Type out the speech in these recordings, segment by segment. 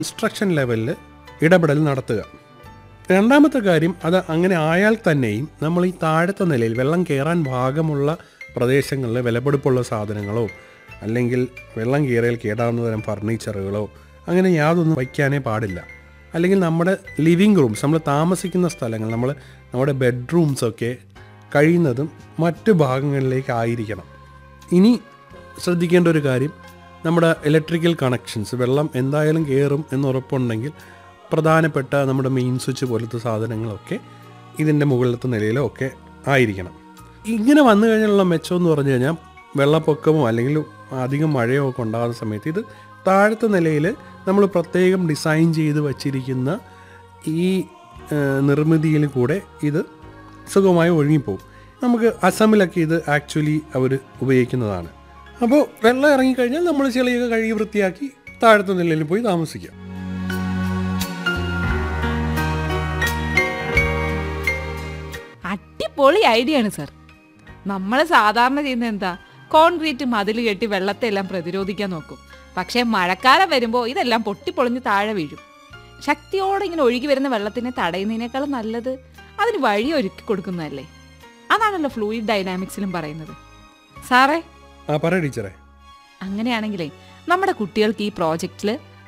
instruction ലെവലിൽ ഇടപെടൽ നടത്തുക രണ്ടാമത്തെ കാര്യം അത് അങ്ങനെ ആയാൽ തന്നെയും നമ്മൾ ഈ താഴത്തെ നിലയിൽ വെള്ളം കയറാൻ ഭാഗമുള്ള പ്രദേശങ്ങളിൽ വിലപിടിപ്പുള്ള സാധനങ്ങളോ അല്ലെങ്കിൽ വെള്ളം കയറിയാൽ കേടാവുന്ന തരം ഫർണിച്ചറുകളോ അങ്ങനെ യാതൊന്നും വയ്ക്കാനേ പാടില്ല അല്ലെങ്കിൽ നമ്മുടെ ലിവിങ് റൂംസ് നമ്മൾ താമസിക്കുന്ന സ്ഥലങ്ങൾ നമ്മൾ നമ്മുടെ ബെഡ്റൂംസൊക്കെ കഴിയുന്നതും മറ്റു ഭാഗങ്ങളിലേക്ക് ആയിരിക്കണം ഇനി ശ്രദ്ധിക്കേണ്ട ഒരു കാര്യം നമ്മുടെ ഇലക്ട്രിക്കൽ കണക്ഷൻസ് വെള്ളം എന്തായാലും കയറും എന്ന് ഉറപ്പുണ്ടെങ്കിൽ പ്രധാനപ്പെട്ട നമ്മുടെ മെയിൻ സ്വിച്ച് പോലത്തെ സാധനങ്ങളൊക്കെ ഇതിൻ്റെ മുകളിലത്തെ നിലയിലോ ഒക്കെ ആയിരിക്കണം ഇങ്ങനെ വന്നു കഴിഞ്ഞാലുള്ള മെച്ചം എന്ന് പറഞ്ഞു കഴിഞ്ഞാൽ വെള്ളപ്പൊക്കമോ അല്ലെങ്കിൽ അധികം മഴയോ ഒക്കെ ഉണ്ടാകുന്ന സമയത്ത് ഇത് താഴത്തെ നിലയിൽ നമ്മൾ പ്രത്യേകം ഡിസൈൻ ചെയ്ത് വച്ചിരിക്കുന്ന ഈ നിർമ്മിതിയിൽ കൂടെ ഇത് സുഖമായി ഒഴുകിപ്പോകും നമുക്ക് അസമിലൊക്കെ ഇത് ആക്ച്വലി അവർ ഉപയോഗിക്കുന്നതാണ് അപ്പോൾ വെള്ളം ഇറങ്ങിക്കഴിഞ്ഞാൽ നമ്മൾ ചെളിയൊക്കെ കഴുകി വൃത്തിയാക്കി താഴത്തെ നിലയിൽ പോയി താമസിക്കാം അടിപൊളി ഐഡിയ ആണ് സർ നമ്മൾ സാധാരണ ചെയ്യുന്ന എന്താ കോൺക്രീറ്റ് മതിൽ കെട്ടി വെള്ളത്തെ എല്ലാം പ്രതിരോധിക്കാൻ നോക്കും പക്ഷേ മഴക്കാലം വരുമ്പോൾ ഇതെല്ലാം പൊട്ടിപ്പൊളിഞ്ഞ് താഴെ വീഴും ശക്തിയോടെ ഇങ്ങനെ ഒഴുകി വരുന്ന വെള്ളത്തിനെ തടയുന്നതിനേക്കാളും നല്ലത് അതിന് വഴി ഒരുക്കി കൊടുക്കുന്നതല്ലേ അതാണല്ലോ ഫ്ലൂയിഡ് ഡൈനാമിക്സിലും പറയുന്നത് സാറേ ആ പറ ടീച്ചറെ അങ്ങനെയാണെങ്കിലേ നമ്മുടെ കുട്ടികൾക്ക് ഈ പ്രോജക്റ്റിൽ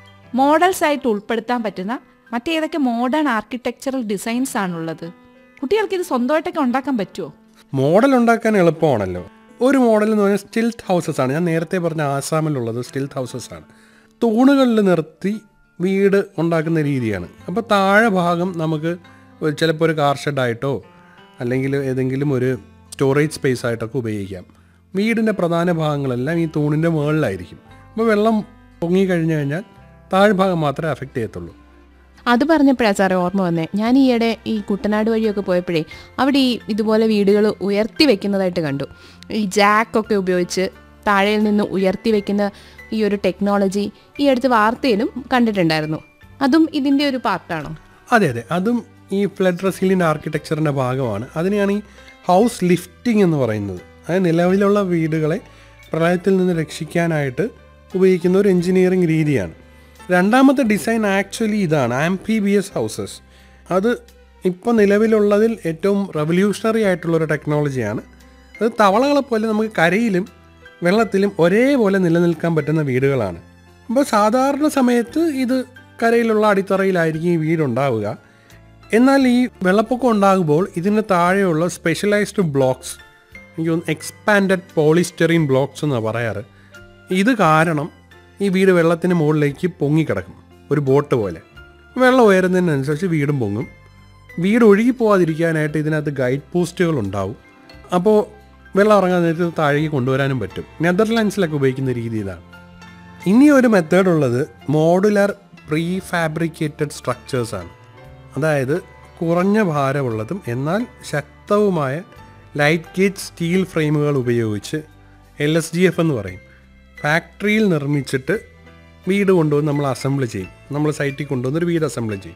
മോഡൽസ് ആയിട്ട് ഉൾപ്പെടുത്താൻ പറ്റുന്ന മറ്റേതൊക്കെ മോഡേൺ ആർക്കിടെക്ചറൽ ഡിസൈൻസ് ആണുള്ളത് കുട്ടികൾക്ക് ഇത് സ്വന്തമായിട്ടൊക്കെ ഉണ്ടാക്കാൻ പറ്റുമോ മോഡൽ ഉണ്ടാക്കാൻ എളുപ്പമാണല്ലോ ഒരു മോഡൽ എന്ന് പറഞ്ഞാൽ സ്റ്റിൽത്ത് ഹൗസസ് ആണ് ഞാൻ നേരത്തെ പറഞ്ഞ ആസാമിലുള്ളത് സ്റ്റിൽത്ത് ഹൗസസ് ആണ് തൂണുകളിൽ നിർത്തി വീട് ഉണ്ടാക്കുന്ന രീതിയാണ് അപ്പോൾ താഴെ ഭാഗം നമുക്ക് ഒരു- ചിലപ്പോൾ ഒരു കാർ ഷെഡായിട്ടോ അല്ലെങ്കിൽ ഏതെങ്കിലും ഒരു സ്റ്റോറേജ് സ്പേസ് ആയിട്ടൊക്കെ ഉപയോഗിക്കാം വീടിൻ്റെ പ്രധാന ഭാഗങ്ങളെല്ലാം ഈ തൂണിൻ്റെ മുകളിലായിരിക്കും അപ്പോൾ വെള്ളം പൊങ്ങി കഴിഞ്ഞു കഴിഞ്ഞാൽ താഴ്ഭാഗം മാത്രമേ അഫക്റ്റ് ചെയ്യത്തുള്ളൂ അത് പറഞ്ഞപ്പോഴാണ് സാറേ ഓർമ്മ വന്നേ ഞാൻ ഈയിടെ ഈ കുട്ടനാട് വഴിയൊക്കെ പോയപ്പോഴേ അവിടെ ഈ ഇതുപോലെ വീടുകൾ ഉയർത്തി വെക്കുന്നതായിട്ട് കണ്ടു ഈ ജാക്കൊക്കെ ഉപയോഗിച്ച് താഴെയിൽ നിന്ന് ഉയർത്തി വെക്കുന്ന ഈ ഒരു ടെക്നോളജി ഈ അടുത്ത് വാർത്തയിലും കണ്ടിട്ടുണ്ടായിരുന്നു അതും ഇതിൻ്റെ ഒരു പാർട്ടാണോ അതെ അതെ അതും ഈ ഫ്ലഡ് റെസിലിയൻ്റ് ആർക്കിടെക്ചറിൻ്റെ ഭാഗമാണ് അതിനെയാണ് ഈ ഹൗസ് ലിഫ്റ്റിംഗ് എന്ന് പറയുന്നത് അതായത് നിലവിലുള്ള വീടുകളെ പ്രളയത്തിൽ നിന്ന് രക്ഷിക്കാനായിട്ട് ഉപയോഗിക്കുന്ന ഒരു എഞ്ചിനീയറിംഗ് രീതിയാണ് രണ്ടാമത്തെ ഡിസൈൻ ആക്ച്വലി ഇതാണ് ആംഫീബിയസ് ഹൗസസ് അത് ഇപ്പോൾ നിലവിലുള്ളതിൽ ഏറ്റവും റവല്യൂഷണറി ആയിട്ടുള്ളൊരു ടെക്നോളജിയാണ് അത് തവളകളെ പോലെ നമുക്ക് കരയിലും വെള്ളത്തിലും ഒരേപോലെ നിലനിൽക്കാൻ പറ്റുന്ന വീടുകളാണ് അപ്പോൾ സാധാരണ സമയത്ത് ഇത് കരയിലുള്ള അടിത്തറയിലായിരിക്കും ഈ വീടുണ്ടാവുക എന്നാൽ ഈ വെള്ളപ്പൊക്കം ഉണ്ടാകുമ്പോൾ ഇതിന് താഴെയുള്ള സ്പെഷ്യലൈസ്ഡ് ബ്ലോക്സ് എനിക്ക് തോന്നുന്നു എക്സ്പാൻഡഡ് പോളിസ്റ്ററിൻ ബ്ലോക്സ് എന്നാണ് പറയാറ് ഇത് കാരണം ഈ വീട് വെള്ളത്തിന് മുകളിലേക്ക് പൊങ്ങിക്കിടക്കും ഒരു ബോട്ട് പോലെ വെള്ളം ഉയരുന്നതിനനുസരിച്ച് വീടും പൊങ്ങും വീട് ഒഴുകി പോകാതിരിക്കാനായിട്ട് ഇതിനകത്ത് ഗൈഡ് പോസ്റ്റുകൾ ഉണ്ടാവും അപ്പോൾ വെള്ളം ഇറങ്ങാൻ നേരത്ത് താഴേക്ക് കൊണ്ടുവരാനും പറ്റും നെതർലാൻഡ്സിലൊക്കെ ഉപയോഗിക്കുന്ന രീതി ഇതാണ് ഇനി ഒരു മെത്തേഡ് ഉള്ളത് മോഡുലർ പ്രീ ഫാബ്രിക്കേറ്റഡ് സ്ട്രക്ചേഴ്സാണ് അതായത് കുറഞ്ഞ ഭാരമുള്ളതും എന്നാൽ ശക്തവുമായ ലൈറ്റ് ഗേജ് സ്റ്റീൽ ഫ്രെയിമുകൾ ഉപയോഗിച്ച് എൽ എസ് ജി എഫ് എന്ന് പറയും ഫാക്ടറിയിൽ നിർമ്മിച്ചിട്ട് വീട് കൊണ്ടുവന്ന് നമ്മൾ അസംബിൾ ചെയ്യും നമ്മൾ സൈറ്റിൽ കൊണ്ടുവന്ന് ഒരു വീട് അസംബിൾ ചെയ്യും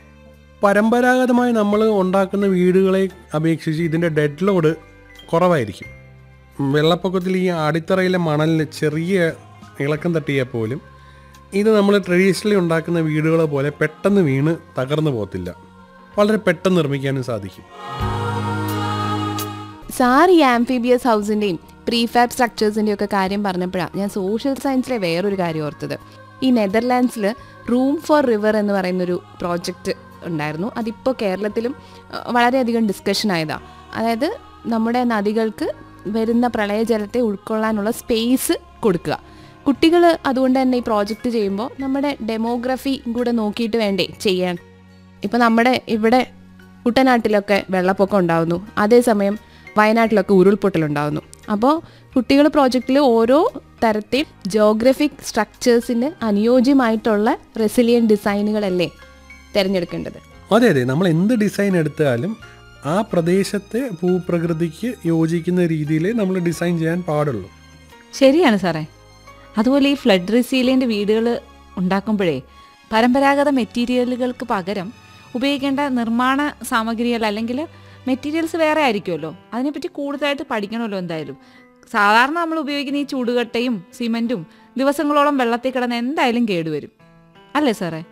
പരമ്പരാഗതമായി നമ്മൾ ഉണ്ടാക്കുന്ന വീടുകളെ അപേക്ഷിച്ച് ഇതിൻ്റെ ഡെഡ് ലോഡ് കുറവായിരിക്കും വെള്ളപ്പൊക്കത്തിൽ ഈ അടിത്തറയിലെ മണലിൽ ചെറിയ ഇളക്കം തട്ടിയാൽ പോലും ഇത് നമ്മൾ ട്രഡീഷണലി ഉണ്ടാക്കുന്ന വീടുകളെ പോലെ പെട്ടെന്ന് വീണ് തകർന്നു പോകത്തില്ല വളരെ പെട്ടെന്ന് നിർമ്മിക്കാനും സാധിക്കും സാർ ഈ ആംഫീബിയസ് ഹൗസിൻ്റെയും പ്രീഫാബ് സ്ട്രക്ചേഴ്സിൻ്റെയും ഒക്കെ കാര്യം പറഞ്ഞപ്പോഴാണ് ഞാൻ സോഷ്യൽ സയൻസിലെ വേറൊരു കാര്യം ഓർത്തത് ഈ നെതർലാൻഡ്സിൽ റൂം ഫോർ റിവർ എന്ന് പറയുന്നൊരു പ്രോജക്റ്റ് ഉണ്ടായിരുന്നു അതിപ്പോൾ കേരളത്തിലും അഹ്, വളരെയധികം ഡിസ്കഷൻ ആയതാണ് അതായത് നമ്മുടെ നദികൾക്ക് വരുന്ന പ്രളയജലത്തെ ഉൾക്കൊള്ളാനുള്ള സ്പേസ് കൊടുക്കുക കുട്ടികൾ അതുകൊണ്ട് തന്നെ ഈ പ്രോജക്റ്റ് ചെയ്യുമ്പോൾ നമ്മുടെ ഡെമോഗ്രഫി കൂടെ നോക്കിയിട്ട് വേണ്ടേ ചെയ്യാൻ ഇപ്പം നമ്മുടെ ഇവിടെ കുട്ടനാട്ടിലൊക്കെ വെള്ളപ്പൊക്കം ഉണ്ടാകുന്നു അതേസമയം വയനാട്ടിലൊക്കെ ഉരുൾപൊട്ടലുണ്ടാകുന്നു അപ്പോൾ കുട്ടികൾ പ്രോജക്റ്റിൽ ഓരോ തരത്തിൽ ജോഗ്രഫിക് സ്ട്രക്ചേഴ്സിന് അനുയോജ്യമായിട്ടുള്ള റെസിലിയൻ ഡിസൈനുകളല്ലേ തിരഞ്ഞെടുക്കേണ്ടത് അതെ അതെ നമ്മൾ എന്ത് ഡിസൈൻ എടുത്താലും ആ പ്രദേശത്തെ ഭൂപ്രകൃതിക്ക് യോജിക്കുന്ന രീതിയിൽ നമ്മൾ ഡിസൈൻ ചെയ്യാൻ പാടുള്ളൂ ശരിയാണ് സാറേ അതുപോലെ ഈ ഫ്ലഡ് റിസീലിയൻ്റ് വീടുകൾ ഉണ്ടാക്കുമ്പോഴേ പരമ്പരാഗത മെറ്റീരിയലുകൾക്ക് പകരം ഉപയോഗിക്കേണ്ട നിർമ്മാണ സാമഗ്രികൾ അല്ലെങ്കിൽ മെറ്റീരിയൽസ് വേറെ ആയിരിക്കുമല്ലോ അതിനെപ്പറ്റി കൂടുതലായിട്ട് പഠിക്കണമല്ലോ എന്തായാലും സാധാരണ നമ്മൾ ഉപയോഗിക്കുന്ന ഈ ചൂടുകട്ടയും സിമൻറ്റും ദിവസങ്ങളോളം വെള്ളത്തിൽ കിടന്ന് എന്തായാലും കേടുവരും അല്ലേ സാറേ